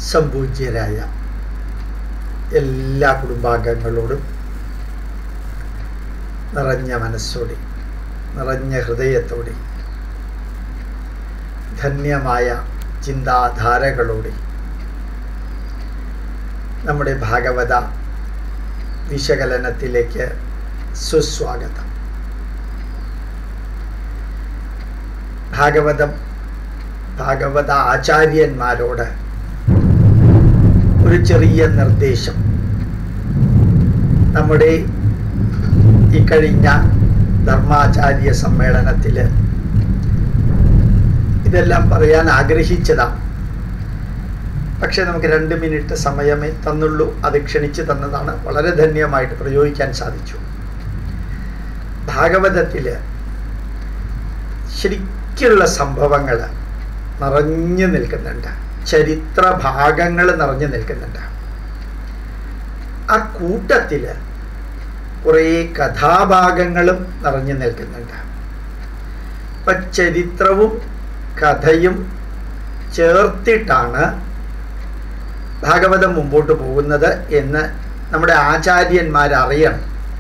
സംപൂജ്യരായ എല്ലാ കുടുംബാംഗങ്ങളോടും നിറഞ്ഞ മനസ്സോടെ നിറഞ്ഞ ഹൃദയത്തോടെ ധന്യമായ ചിന്താധാരകളോടെ നമ്മുടെ ഭാഗവത വിശകലനത്തിലേക്ക് സുസ്വാഗതം ഭാഗവതം ഭാഗവത ആചാര്യന്മാരോട് ഒരു ചെറിയ നിർദ്ദേശം നമ്മുടെ ഈ കഴിഞ്ഞ ധർമാചാര്യ സമ്മേളനത്തിൽ ഇതെല്ലാം പറയാൻ ആഗ്രഹിച്ചതാണ് പക്ഷെ നമുക്ക് രണ്ട് മിനിറ്റ് സമയമേ തന്നുള്ളൂ അത് ക്ഷണിച്ചു തന്നതാണ് വളരെ ധന്യമായിട്ട് പ്രയോഗിക്കാൻ സാധിച്ചു ഭാഗവതത്തിൽ ശരിക്കുള്ള സംഭവങ്ങൾ നിറഞ്ഞു നിൽക്കുന്നുണ്ട് ചരിത്ര ഭാഗങ്ങൾ നിറഞ്ഞു നിൽക്കുന്നുണ്ട് ആ കൂട്ടത്തിൽ കുറേ കഥാഭാഗങ്ങളും നിറഞ്ഞു നിൽക്കുന്നുണ്ട് അപ്പം ചരിത്രവും കഥയും ചേർത്തിട്ടാണ് ഭാഗവതം മുമ്പോട്ട് പോകുന്നത് എന്ന് നമ്മുടെ ആചാര്യന്മാർ അറിയണം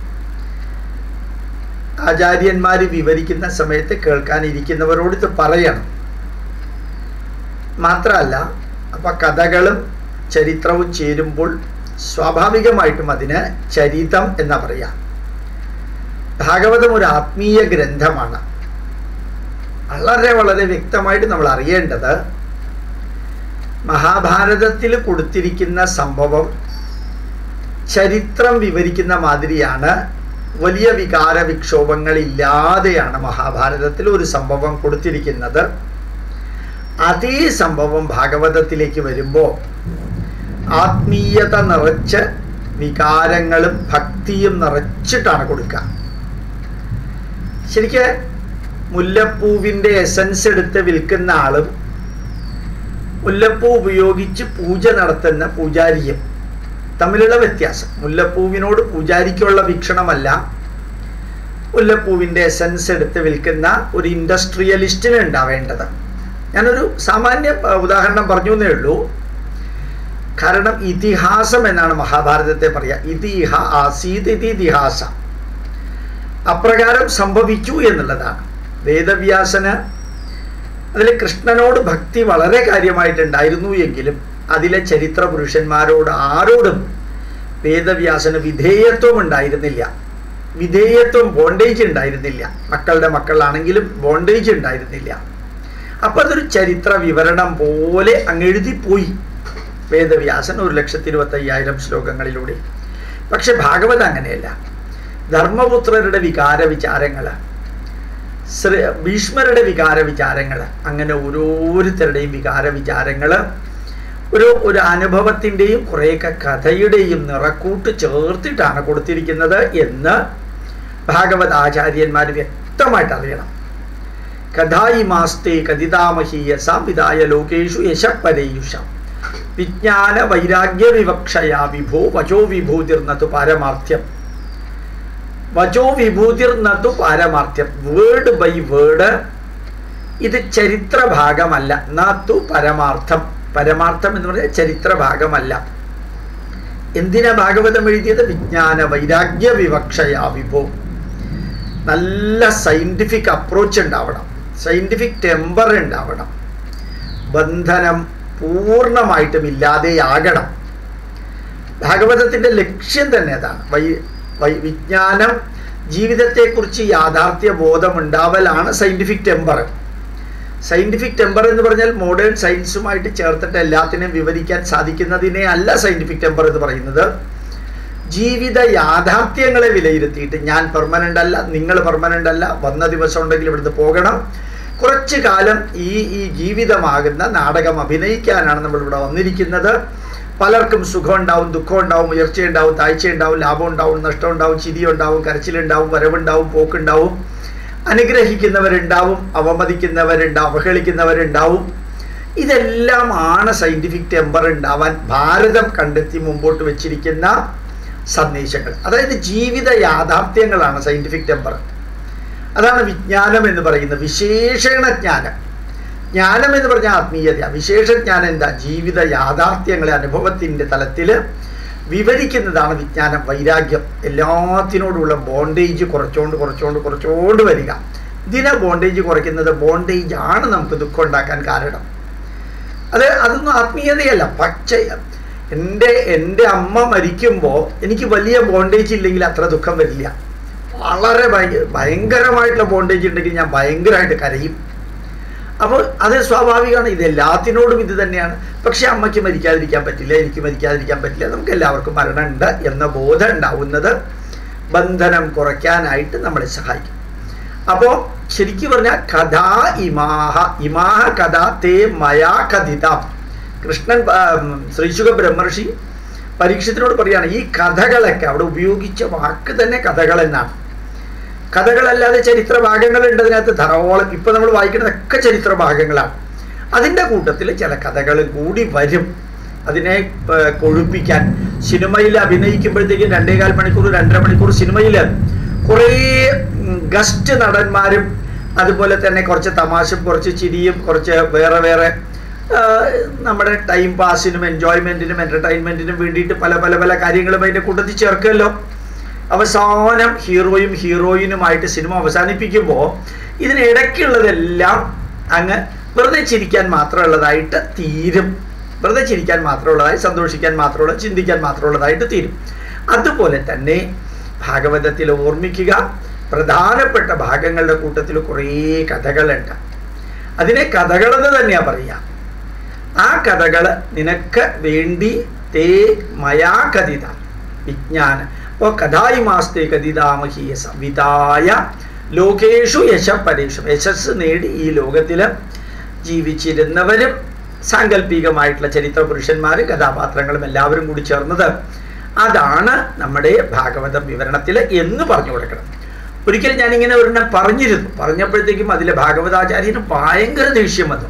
ആചാര്യന്മാർ വിവരിക്കുന്ന സമയത്ത് കേൾക്കാനിരിക്കുന്നവരോട് ഇത് പറയണം മാത്രമല്ല അപ്പം കഥകളും ചരിത്രവും ചേരുമ്പോൾ സ്വാഭാവികമായിട്ടും അതിന് ചരിതം എന്നാ പറയാം ഭാഗവതം ഒരു ആത്മീയ ഗ്രന്ഥമാണ് വളരെ വളരെ വ്യക്തമായിട്ട് നമ്മൾ അറിയേണ്ടത് മഹാഭാരതത്തിൽ കൊടുത്തിരിക്കുന്ന സംഭവം ചരിത്രം വിവരിക്കുന്ന മാതിരിയാണ് വലിയ വികാര വിക്ഷോഭങ്ങളില്ലാതെയാണ് മഹാഭാരതത്തിൽ ഒരു സംഭവം കൊടുത്തിരിക്കുന്നത് അതേ സംഭവം ഭാഗവതത്തിലേക്ക് വരുമ്പോൾ ആത്മീയത നിറച്ച് വികാരങ്ങളും ഭക്തിയും നിറച്ചിട്ടാണ് കൊടുക്കുക ശരിക്ക് മുല്ലപ്പൂവിൻ്റെ എസൻസ് എടുത്ത് വിൽക്കുന്ന ആളും മുല്ലപ്പൂ ഉപയോഗിച്ച് പൂജ നടത്തുന്ന പൂജാരിയും തമ്മിലുള്ള വ്യത്യാസം മുല്ലപ്പൂവിനോട് പൂജാരിക്കുള്ള വീക്ഷണമല്ല മുല്ലപ്പൂവിൻ്റെ എസൻസ് എടുത്ത് വിൽക്കുന്ന ഒരു ഇൻഡസ്ട്രിയലിസ്റ്റിന് ഉണ്ടാവേണ്ടത് ഞാനൊരു സാമാന്യ ഉദാഹരണം പറഞ്ഞു എന്നേ ഉള്ളൂ കാരണം ഇതിഹാസം എന്നാണ് മഹാഭാരതത്തെ പറയുക ഇതിഹ ആസീത് ഇതിഹാസ അപ്രകാരം സംഭവിച്ചു എന്നുള്ളതാണ് വേദവ്യാസന് അതിൽ കൃഷ്ണനോട് ഭക്തി വളരെ കാര്യമായിട്ടുണ്ടായിരുന്നു എങ്കിലും അതിലെ ചരിത്ര പുരുഷന്മാരോട് ആരോടും വേദവ്യാസന് വിധേയത്വം ഉണ്ടായിരുന്നില്ല വിധേയത്വം ബോണ്ടേജ് ഉണ്ടായിരുന്നില്ല മക്കളുടെ മക്കളാണെങ്കിലും ബോണ്ടേജ് ഉണ്ടായിരുന്നില്ല അപ്പം അതൊരു ചരിത്ര വിവരണം പോലെ അങ്ങ് എഴുതിപ്പോയി വേദവ്യാസൻ ഒരു ലക്ഷത്തി ഇരുപത്തി അയ്യായിരം ശ്ലോകങ്ങളിലൂടെ പക്ഷെ ഭാഗവത അങ്ങനെയല്ല ധർമ്മപുത്രരുടെ വികാര വിചാരങ്ങൾ ശ്രീ ഭീഷ്മരുടെ വികാര വിചാരങ്ങൾ അങ്ങനെ ഓരോരുത്തരുടെയും വികാര വിചാരങ്ങൾ ഒരു ഒരു അനുഭവത്തിൻ്റെയും കുറേയൊക്കെ കഥയുടെയും നിറക്കൂട്ട് ചേർത്തിട്ടാണ് കൊടുത്തിരിക്കുന്നത് എന്ന് ഭാഗവത ആചാര്യന്മാർ വ്യക്തമായിട്ട് അറിയണം കഥായി മാസ്തേ കഥിതാമഹീയസാം വിധായ ലോകേഷു യശപ്പരയുഷാം വിജ്ഞാന വൈരാഗ്യ വിവക്ഷയാ വിഭോ വചോ വിഭൂതിർന്നതു പാരമാർത്ഥ്യം വചോ വിഭൂതിർന്നതു പാരമാർത്ഥ്യം വേർഡ് ബൈ വേർഡ് ഇത് ചരിത്ര ഭാഗമല്ല നതു പരമാർത്ഥം പരമാർത്ഥം എന്ന് പറഞ്ഞാൽ ചരിത്ര ഭാഗമല്ല എന്തിനാ ഭാഗവതം എഴുതിയത് വിജ്ഞാന വൈരാഗ്യ വിവക്ഷയാ വിഭോ നല്ല സയൻറ്റിഫിക് അപ്രോച്ച് ഉണ്ടാവണം സയൻറ്റിഫിക് ടെമ്പർ ഉണ്ടാവണം ബന്ധനം പൂർണ്ണമായിട്ടും ഇല്ലാതെയാകണം ഭാഗവതത്തിൻ്റെ ലക്ഷ്യം തന്നെ അതാണ് വൈ വൈ വിജ്ഞാനം ജീവിതത്തെക്കുറിച്ച് യാഥാർത്ഥ്യ ബോധമുണ്ടാവലാണ് സയൻറ്റിഫിക് ടെമ്പർ സയൻറ്റിഫിക് ടെമ്പർ എന്ന് പറഞ്ഞാൽ മോഡേൺ സയൻസുമായിട്ട് ചേർത്തിട്ട് എല്ലാത്തിനെയും വിവരിക്കാൻ സാധിക്കുന്നതിനെ അല്ല സയൻറ്റിഫിക് ടെമ്പർ എന്ന് പറയുന്നത് ജീവിത യാഥാർത്ഥ്യങ്ങളെ വിലയിരുത്തിയിട്ട് ഞാൻ പെർമനൻ്റ് അല്ല നിങ്ങൾ പെർമനൻ്റ് അല്ല വന്ന ദിവസം ഉണ്ടെങ്കിൽ ഇവിടുന്ന് പോകണം കുറച്ചു കാലം ഈ ഈ ജീവിതമാകുന്ന നാടകം അഭിനയിക്കാനാണ് നമ്മൾ ഇവിടെ വന്നിരിക്കുന്നത് പലർക്കും സുഖം ഉണ്ടാവും ദുഃഖം ഉണ്ടാവും ഉയർച്ചയുണ്ടാവും താഴ്ചയുണ്ടാവും ലാഭം ഉണ്ടാവും നഷ്ടം ഉണ്ടാവും ചിരി ഉണ്ടാവും കരച്ചിലുണ്ടാവും വരവുണ്ടാവും പോക്കുണ്ടാവും അനുഗ്രഹിക്കുന്നവരുണ്ടാവും അവമതിക്കുന്നവരുണ്ടാവും അവഹേളിക്കുന്നവരുണ്ടാവും ഇതെല്ലാം ആണ് സയൻറ്റിഫിക് ടെമ്പർ ഉണ്ടാവാൻ ഭാരതം കണ്ടെത്തി മുമ്പോട്ട് വെച്ചിരിക്കുന്ന സന്ദേശങ്ങൾ അതായത് ജീവിത യാഥാർത്ഥ്യങ്ങളാണ് സയൻറ്റിഫിക് ടെമ്പർ അതാണ് വിജ്ഞാനം എന്ന് പറയുന്നത് വിശേഷണ ജ്ഞാനം ജ്ഞാനം എന്ന് പറഞ്ഞ ആത്മീയത വിശേഷ ജ്ഞാനം എന്താ ജീവിത യാഥാർത്ഥ്യങ്ങളെ അനുഭവത്തിൻ്റെ തലത്തിൽ വിവരിക്കുന്നതാണ് വിജ്ഞാനം വൈരാഗ്യം എല്ലാത്തിനോടുള്ള ബോണ്ടേജ് കുറച്ചുകൊണ്ട് കുറച്ചുകൊണ്ട് കുറച്ചുകൊണ്ട് വരിക ഇതിനെ ബോണ്ടേജ് കുറയ്ക്കുന്നത് ബോണ്ടേജ് ആണ് നമുക്ക് ദുഃഖം ഉണ്ടാക്കാൻ കാരണം അത് അതൊന്നും ആത്മീയതയല്ല പച്ച എൻ്റെ എൻ്റെ അമ്മ മരിക്കുമ്പോൾ എനിക്ക് വലിയ ബോണ്ടേജ് ഇല്ലെങ്കിൽ അത്ര ദുഃഖം വരില്ല വളരെ ഭയ ഭയങ്കരമായിട്ടുള്ള ബോണ്ടേജ് ഉണ്ടെങ്കിൽ ഞാൻ ഭയങ്കരമായിട്ട് കരയും അപ്പോൾ അത് സ്വാഭാവികമാണ് ഇത് എല്ലാത്തിനോടും ഇത് തന്നെയാണ് പക്ഷെ അമ്മയ്ക്ക് മരിക്കാതിരിക്കാൻ പറ്റില്ല എനിക്ക് മരിക്കാതിരിക്കാൻ പറ്റില്ല നമുക്ക് എല്ലാവർക്കും മരണമുണ്ട് എന്ന ബോധം ഉണ്ടാവുന്നത് ബന്ധനം കുറയ്ക്കാനായിട്ട് നമ്മളെ സഹായിക്കും അപ്പോൾ ശരിക്കും പറഞ്ഞാൽ കഥാ ഇമാഹ ഇമാഹ കഥ തേ മയാ കഥിത കൃഷ്ണൻ ശ്രീശുഖ ബ്രഹ്മർഷി പരീക്ഷത്തിനോട് പറയാണ് ഈ കഥകളൊക്കെ അവിടെ ഉപയോഗിച്ച വാക്ക് തന്നെ കഥകൾ എന്നാണ് കഥകളല്ലാതെ ചരിത്ര ഭാഗങ്ങളുണ്ട് അതിനകത്ത് ധാരാളം ഇപ്പൊ നമ്മൾ വായിക്കുന്നതൊക്കെ ചരിത്ര ഭാഗങ്ങളാണ് അതിൻ്റെ കൂട്ടത്തിൽ ചില കഥകൾ കൂടി വരും അതിനെ കൊഴുപ്പിക്കാൻ സിനിമയിൽ അഭിനയിക്കുമ്പോഴത്തേക്കും രണ്ടേകാൽ മണിക്കൂർ രണ്ടര മണിക്കൂർ സിനിമയിൽ കുറേ ഗസ്റ്റ് നടന്മാരും അതുപോലെ തന്നെ കുറച്ച് തമാശയും കുറച്ച് ചിരിയും കുറച്ച് വേറെ വേറെ നമ്മുടെ ടൈം പാസിനും എൻജോയ്മെൻറ്റിനും എൻ്റർടൈൻമെൻറ്റിനും വേണ്ടിയിട്ട് പല പല പല കാര്യങ്ങളും അതിൻ്റെ കൂട്ടത്തിൽ ചേർക്കുമല്ലോ അവസാനം ഹീറോയും ഹീറോയിനുമായിട്ട് സിനിമ അവസാനിപ്പിക്കുമ്പോൾ ഇതിനിടയ്ക്കുള്ളതെല്ലാം അങ്ങ് വെറുതെ ചിരിക്കാൻ മാത്രമുള്ളതായിട്ട് തീരും വെറുതെ ചിരിക്കാൻ മാത്രമുള്ളതായി സന്തോഷിക്കാൻ മാത്രമുള്ള ചിന്തിക്കാൻ മാത്രമുള്ളതായിട്ട് തീരും അതുപോലെ തന്നെ ഭാഗവതത്തിൽ ഓർമ്മിക്കുക പ്രധാനപ്പെട്ട ഭാഗങ്ങളുടെ കൂട്ടത്തിൽ കുറേ കഥകളുണ്ട് അതിനെ കഥകളെന്ന് തന്നെയാണ് പറയുക ആ കഥകൾ നിനക്ക് വേണ്ടി തേ മയാ കഥിത വിജ്ഞാനം അപ്പോൾ കഥായി മാസ്തേ കഥിതാമഹീയ സംവിധായ ലോകേഷു യശപരേഷു യശസ് നേടി ഈ ലോകത്തിൽ ജീവിച്ചിരുന്നവരും സാങ്കല്പികമായിട്ടുള്ള ചരിത്ര പുരുഷന്മാർ കഥാപാത്രങ്ങളും എല്ലാവരും കൂടി ചേർന്നത് അതാണ് നമ്മുടെ ഭാഗവത വിവരണത്തിൽ എന്ന് പറഞ്ഞു കൊടുക്കണം ഒരിക്കലും ഞാനിങ്ങനെ ഒരെണ്ണം പറഞ്ഞിരുന്നു പറഞ്ഞപ്പോഴത്തേക്കും അതിലെ ഭാഗവതാചാര്യന് ഭയങ്കര ദേഷ്യം വന്നു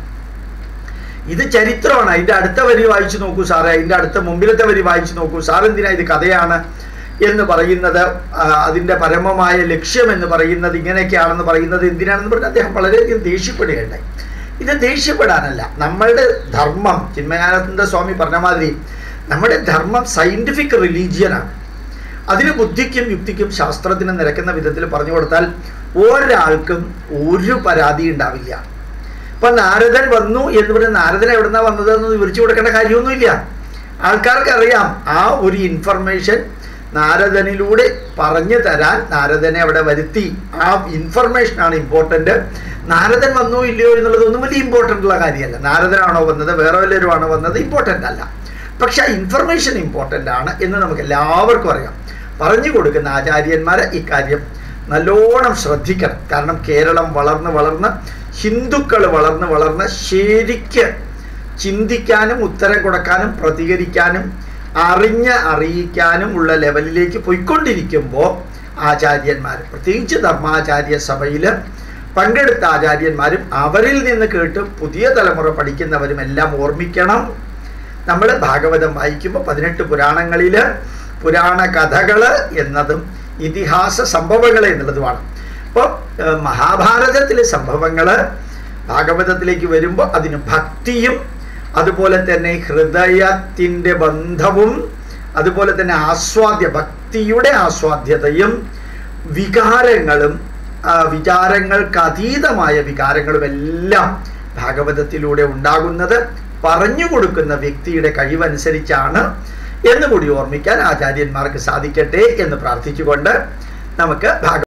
ഇത് ചരിത്രമാണ് അതിൻ്റെ അടുത്ത വരി വായിച്ചു നോക്കൂ സാറേ അതിൻ്റെ അടുത്ത മുമ്പിലത്തെ വരി വായിച്ചു നോക്കൂ സാർ എന്തിനാ ഇത് കഥയാണ് എന്ന് പറയുന്നത് അതിൻ്റെ പരമമായ ലക്ഷ്യം എന്ന് പറയുന്നത് ഇങ്ങനെയൊക്കെയാണെന്ന് പറയുന്നത് എന്തിനാണെന്ന് പറഞ്ഞാൽ അദ്ദേഹം വളരെയധികം ദേഷ്യപ്പെടുകയുണ്ടായി ഇത് ദേഷ്യപ്പെടാനല്ല നമ്മളുടെ ധർമ്മം ചിന്മയാനന്ദ സ്വാമി പറഞ്ഞ മാതിരി നമ്മുടെ ധർമ്മം സയൻറ്റിഫിക് റിലീജിയനാണ് അതിന് ബുദ്ധിക്കും യുക്തിക്കും ശാസ്ത്രത്തിനും നിരക്കുന്ന വിധത്തിൽ പറഞ്ഞു കൊടുത്താൽ ഒരാൾക്കും ഒരു പരാതി ഉണ്ടാവില്ല ഇപ്പൊ നാരദൻ വന്നു എന്ന് പറഞ്ഞ നാരദൻ എവിടുന്നാ വന്നതെന്ന് വിവരിച്ചു കൊടുക്കേണ്ട കാര്യമൊന്നുമില്ല ആൾക്കാർക്ക് അറിയാം ആ ഒരു ഇൻഫർമേഷൻ നാരദനിലൂടെ പറഞ്ഞു തരാൻ നാരദനെ അവിടെ വരുത്തി ആ ഇൻഫർമേഷനാണ് ഇമ്പോർട്ടൻ്റ് നാരദൻ വന്നോ ഇല്ലയോ എന്നുള്ളതൊന്നും വലിയ ഇമ്പോർട്ടൻ്റ് ഉള്ള കാര്യമല്ല നാരദനാണോ വന്നത് വേറെ വല്ലവരും ആണോ വന്നത് ഇമ്പോർട്ടൻ്റ് അല്ല പക്ഷെ ആ ഇൻഫർമേഷൻ ഇമ്പോർട്ടൻ്റ് ആണ് എന്ന് നമുക്ക് എല്ലാവർക്കും അറിയാം പറഞ്ഞു കൊടുക്കുന്ന ആചാര്യന്മാർ ഇക്കാര്യം നല്ലോണം ശ്രദ്ധിക്കണം കാരണം കേരളം വളർന്ന് വളർന്ന് ഹിന്ദുക്കൾ വളർന്ന് വളർന്ന് ശരിക്ക് ചിന്തിക്കാനും ഉത്തരം കൊടുക്കാനും പ്രതികരിക്കാനും അറിഞ്ഞ് അറിയിക്കാനും ഉള്ള ലെവലിലേക്ക് പോയിക്കൊണ്ടിരിക്കുമ്പോൾ ആചാര്യന്മാർ പ്രത്യേകിച്ച് ധർമാചാര്യ സഭയിൽ പങ്കെടുത്ത ആചാര്യന്മാരും അവരിൽ നിന്ന് കേട്ട് പുതിയ തലമുറ പഠിക്കുന്നവരും എല്ലാം ഓർമ്മിക്കണം നമ്മൾ ഭാഗവതം വായിക്കുമ്പോൾ പതിനെട്ട് പുരാണങ്ങളിൽ പുരാണ കഥകൾ എന്നതും ഇതിഹാസ സംഭവങ്ങൾ എന്നുള്ളതുമാണ് അപ്പോൾ മഹാഭാരതത്തിലെ സംഭവങ്ങൾ ഭാഗവതത്തിലേക്ക് വരുമ്പോൾ അതിന് ഭക്തിയും അതുപോലെ തന്നെ ഹൃദയത്തിൻ്റെ ബന്ധവും അതുപോലെ തന്നെ ആസ്വാദ്യ ഭക്തിയുടെ ആസ്വാദ്യതയും വികാരങ്ങളും വിചാരങ്ങൾക്ക് അതീതമായ വികാരങ്ങളും എല്ലാം ഭാഗവതത്തിലൂടെ ഉണ്ടാകുന്നത് പറഞ്ഞു കൊടുക്കുന്ന വ്യക്തിയുടെ കഴിവനുസരിച്ചാണ് എന്ന് കൂടി ഓർമ്മിക്കാൻ ആചാര്യന്മാർക്ക് സാധിക്കട്ടെ എന്ന് പ്രാർത്ഥിച്ചുകൊണ്ട് നമുക്ക് ഭാഗ